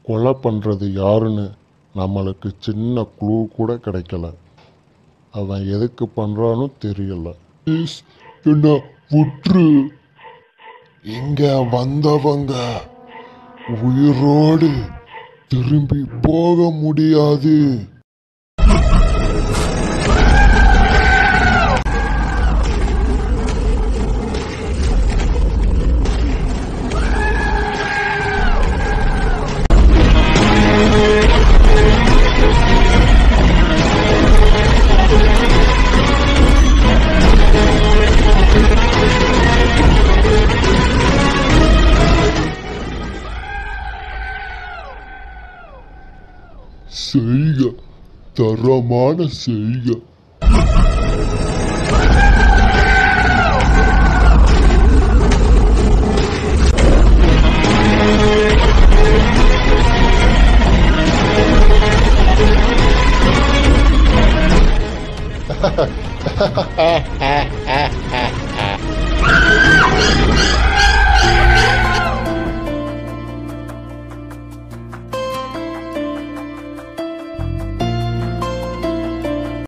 கொலை பண்ணுறது யாருன்னு நம்மளுக்கு சின்ன க்ளூ கூட கிடைக்கல அவன் எதுக்கு பண்ணுறான்னு தெரியல ப்ளீஸ் என்ன விட்டுரு இங்க வந்தவங்க உயிரோடு திரும்பி போக முடியாது செய்க தரமான செய்க